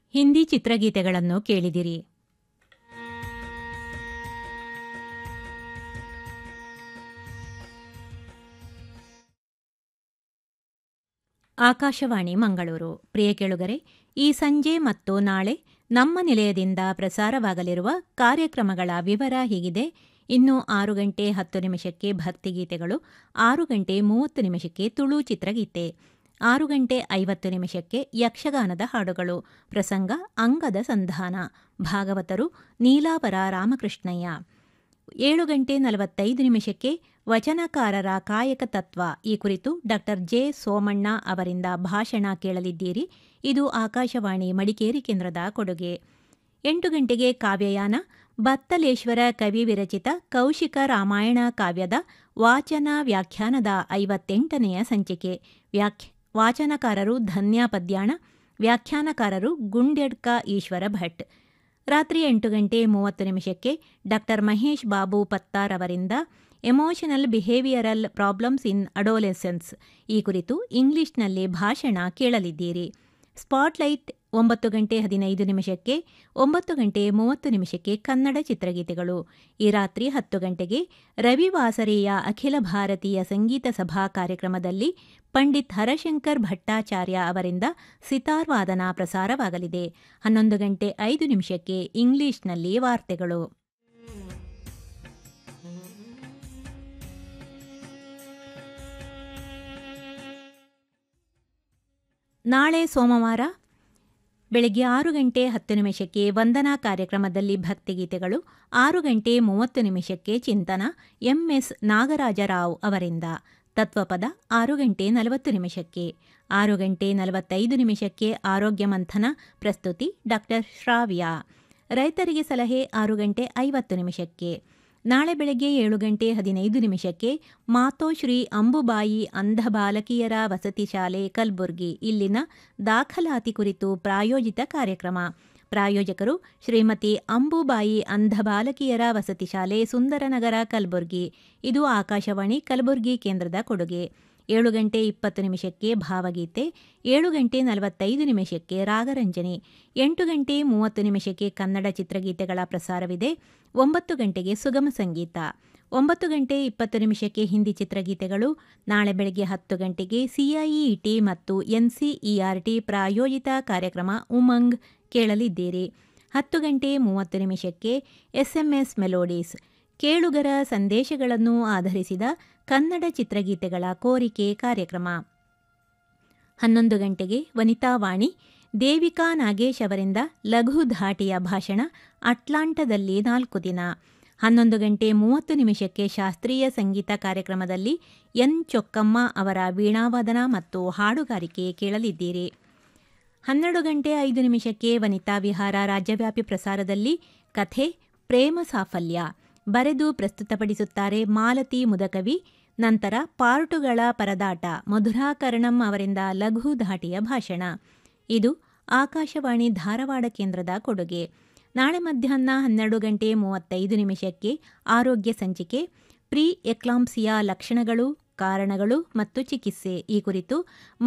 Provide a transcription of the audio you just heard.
ಹಿಂದಿ ಚಿತ್ರಗೀತೆಗಳನ್ನು ಕೇಳಿದಿರಿ ಆಕಾಶವಾಣಿ ಮಂಗಳೂರು ಪ್ರಿಯ ಕೇಳುಗರೆ ಈ ಸಂಜೆ ಮತ್ತು ನಾಳೆ ನಮ್ಮ ನಿಲಯದಿಂದ ಪ್ರಸಾರವಾಗಲಿರುವ ಕಾರ್ಯಕ್ರಮಗಳ ವಿವರ ಹೀಗಿದೆ ಇನ್ನು ಆರು ಗಂಟೆ ಹತ್ತು ನಿಮಿಷಕ್ಕೆ ಭಕ್ತಿಗೀತೆಗಳು ಆರು ಗಂಟೆ ಮೂವತ್ತು ನಿಮಿಷಕ್ಕೆ ತುಳು ಚಿತ್ರಗೀತೆ ಆರು ಗಂಟೆ ಐವತ್ತು ನಿಮಿಷಕ್ಕೆ ಯಕ್ಷಗಾನದ ಹಾಡುಗಳು ಪ್ರಸಂಗ ಅಂಗದ ಸಂಧಾನ ಭಾಗವತರು ನೀಲಾವರ ರಾಮಕೃಷ್ಣಯ್ಯ ಏಳು ಗಂಟೆ ನಲವತ್ತೈದು ನಿಮಿಷಕ್ಕೆ ವಚನಕಾರರ ಕಾಯಕ ತತ್ವ ಈ ಕುರಿತು ಡಾಕ್ಟರ್ ಜೆ ಸೋಮಣ್ಣ ಅವರಿಂದ ಭಾಷಣ ಕೇಳಲಿದ್ದೀರಿ ಇದು ಆಕಾಶವಾಣಿ ಮಡಿಕೇರಿ ಕೇಂದ್ರದ ಕೊಡುಗೆ ಎಂಟು ಗಂಟೆಗೆ ಕಾವ್ಯಯಾನ ಬತ್ತಲೇಶ್ವರ ಕವಿ ವಿರಚಿತ ಕೌಶಿಕ ರಾಮಾಯಣ ಕಾವ್ಯದ ವಾಚನ ವ್ಯಾಖ್ಯಾನದ ಐವತ್ತೆಂಟನೆಯ ಸಂಚಿಕೆ ವ್ಯಾಖ್ಯ ವಾಚನಕಾರರು ಧನ್ಯ ಪದ್ಯಾಣ ವ್ಯಾಖ್ಯಾನಕಾರರು ಗುಂಡ್ಯಡ್ಕ ಈಶ್ವರ ಭಟ್ ರಾತ್ರಿ ಎಂಟು ಗಂಟೆ ಮೂವತ್ತು ನಿಮಿಷಕ್ಕೆ ಡಾಕ್ಟರ್ ಮಹೇಶ್ ಬಾಬು ಪತ್ತಾರ್ ಅವರಿಂದ emotional behavioural problems in adolescence ಈ ಕುರಿತು ಇಂಗ್ಲಿಷ್ನಲ್ಲಿ ಭಾಷಣ ಕೇಳಲಿದ್ದೀರಿ ಸ್ಪಾಟ್ಲೈಟ್ ಒಂಬತ್ತು ಗಂಟೆ ಹದಿನೈದು ನಿಮಿಷಕ್ಕೆ ಒಂಬತ್ತು ಗಂಟೆ ಮೂವತ್ತು ನಿಮಿಷಕ್ಕೆ ಕನ್ನಡ ಚಿತ್ರಗೀತೆಗಳು ಈ ರಾತ್ರಿ ಹತ್ತು ಗಂಟೆಗೆ ರವಿವಾಸರೆಯ ಅಖಿಲ ಭಾರತೀಯ ಸಂಗೀತ ಸಭಾ ಕಾರ್ಯಕ್ರಮದಲ್ಲಿ ಪಂಡಿತ್ ಹರಶಂಕರ್ ಭಟ್ಟಾಚಾರ್ಯ ಅವರಿಂದ ಸಿತಾರ್ ವಾದನ ಪ್ರಸಾರವಾಗಲಿದೆ ಹನ್ನೊಂದು ಗಂಟೆ ಐದು ನಿಮಿಷಕ್ಕೆ ಇಂಗ್ಲಿಷ್ನಲ್ಲಿ ವಾರ್ತೆಗಳು ನಾಳೆ ಸೋಮವಾರ ಬೆಳಗ್ಗೆ ಆರು ಗಂಟೆ ಹತ್ತು ನಿಮಿಷಕ್ಕೆ ವಂದನಾ ಕಾರ್ಯಕ್ರಮದಲ್ಲಿ ಭಕ್ತಿಗೀತೆಗಳು ಆರು ಗಂಟೆ ಮೂವತ್ತು ನಿಮಿಷಕ್ಕೆ ಚಿಂತನ ಎಂಎಸ್ ನಾಗರಾಜರಾವ್ ಅವರಿಂದ ತತ್ವಪದ ಆರು ಗಂಟೆ ನಲವತ್ತು ನಿಮಿಷಕ್ಕೆ ಆರು ಗಂಟೆ ನಲವತ್ತೈದು ನಿಮಿಷಕ್ಕೆ ಆರೋಗ್ಯ ಮಂಥನ ಪ್ರಸ್ತುತಿ ಡಾಕ್ಟರ್ ಶ್ರಾವ್ಯ ರೈತರಿಗೆ ಸಲಹೆ ಆರು ಗಂಟೆ ಐವತ್ತು ನಿಮಿಷಕ್ಕೆ ನಾಳೆ ಬೆಳಗ್ಗೆ ಏಳು ಗಂಟೆ ಹದಿನೈದು ನಿಮಿಷಕ್ಕೆ ಮಾತೋಶ್ರೀ ಅಂಬುಬಾಯಿ ಅಂಧ ಬಾಲಕಿಯರ ವಸತಿ ಶಾಲೆ ಕಲಬುರ್ಗಿ ಇಲ್ಲಿನ ದಾಖಲಾತಿ ಕುರಿತು ಪ್ರಾಯೋಜಿತ ಕಾರ್ಯಕ್ರಮ ಪ್ರಾಯೋಜಕರು ಶ್ರೀಮತಿ ಅಂಬುಬಾಯಿ ಅಂಧ ಬಾಲಕಿಯರ ವಸತಿ ಶಾಲೆ ಸುಂದರನಗರ ಕಲಬುರ್ಗಿ ಇದು ಆಕಾಶವಾಣಿ ಕಲಬುರ್ಗಿ ಕೇಂದ್ರದ ಕೊಡುಗೆ ಏಳು ಗಂಟೆ ಇಪ್ಪತ್ತು ನಿಮಿಷಕ್ಕೆ ಭಾವಗೀತೆ ಏಳು ಗಂಟೆ ನಲವತ್ತೈದು ನಿಮಿಷಕ್ಕೆ ರಾಗರಂಜನೆ ಎಂಟು ಗಂಟೆ ಮೂವತ್ತು ನಿಮಿಷಕ್ಕೆ ಕನ್ನಡ ಚಿತ್ರಗೀತೆಗಳ ಪ್ರಸಾರವಿದೆ ಒಂಬತ್ತು ಗಂಟೆಗೆ ಸುಗಮ ಸಂಗೀತ ಒಂಬತ್ತು ಗಂಟೆ ಇಪ್ಪತ್ತು ನಿಮಿಷಕ್ಕೆ ಹಿಂದಿ ಚಿತ್ರಗೀತೆಗಳು ನಾಳೆ ಬೆಳಗ್ಗೆ ಹತ್ತು ಗಂಟೆಗೆ ಸಿಐಇಟಿ ಮತ್ತು ಎನ್ಸಿಇಆರ್ಟಿ ಪ್ರಾಯೋಜಿತ ಕಾರ್ಯಕ್ರಮ ಉಮಂಗ್ ಕೇಳಲಿದ್ದೀರಿ ಹತ್ತು ಗಂಟೆ ಮೂವತ್ತು ನಿಮಿಷಕ್ಕೆ ಎಸ್ಎಂಎಸ್ ಮೆಲೋಡೀಸ್ ಕೇಳುಗರ ಸಂದೇಶಗಳನ್ನು ಆಧರಿಸಿದ ಕನ್ನಡ ಚಿತ್ರಗೀತೆಗಳ ಕೋರಿಕೆ ಕಾರ್ಯಕ್ರಮ ಹನ್ನೊಂದು ಗಂಟೆಗೆ ವನಿತಾವಾಣಿ ದೇವಿಕಾ ನಾಗೇಶ್ ಅವರಿಂದ ಲಘು ಧಾಟಿಯ ಭಾಷಣ ಅಟ್ಲಾಂಟದಲ್ಲಿ ನಾಲ್ಕು ದಿನ ಹನ್ನೊಂದು ಗಂಟೆ ಮೂವತ್ತು ನಿಮಿಷಕ್ಕೆ ಶಾಸ್ತ್ರೀಯ ಸಂಗೀತ ಕಾರ್ಯಕ್ರಮದಲ್ಲಿ ಎನ್ ಚೊಕ್ಕಮ್ಮ ಅವರ ವೀಣಾವಾದನ ಮತ್ತು ಹಾಡುಗಾರಿಕೆ ಕೇಳಲಿದ್ದೀರಿ ಹನ್ನೆರಡು ಗಂಟೆ ಐದು ನಿಮಿಷಕ್ಕೆ ವನಿತಾ ವಿಹಾರ ರಾಜ್ಯವ್ಯಾಪಿ ಪ್ರಸಾರದಲ್ಲಿ ಕಥೆ ಪ್ರೇಮ ಸಾಫಲ್ಯ ಬರೆದು ಪ್ರಸ್ತುತಪಡಿಸುತ್ತಾರೆ ಮಾಲತಿ ಮುದಕವಿ ನಂತರ ಪಾರ್ಟುಗಳ ಪರದಾಟ ಮಧುರಾಕರಣಂ ಅವರಿಂದ ಲಘು ಧಾಟಿಯ ಭಾಷಣ ಇದು ಆಕಾಶವಾಣಿ ಧಾರವಾಡ ಕೇಂದ್ರದ ಕೊಡುಗೆ ನಾಳೆ ಮಧ್ಯಾಹ್ನ ಹನ್ನೆರಡು ಗಂಟೆ ಮೂವತ್ತೈದು ನಿಮಿಷಕ್ಕೆ ಆರೋಗ್ಯ ಸಂಚಿಕೆ ಪ್ರೀ ಎಕ್ಲಾಂಪ್ಸಿಯಾ ಲಕ್ಷಣಗಳು ಕಾರಣಗಳು ಮತ್ತು ಚಿಕಿತ್ಸೆ ಈ ಕುರಿತು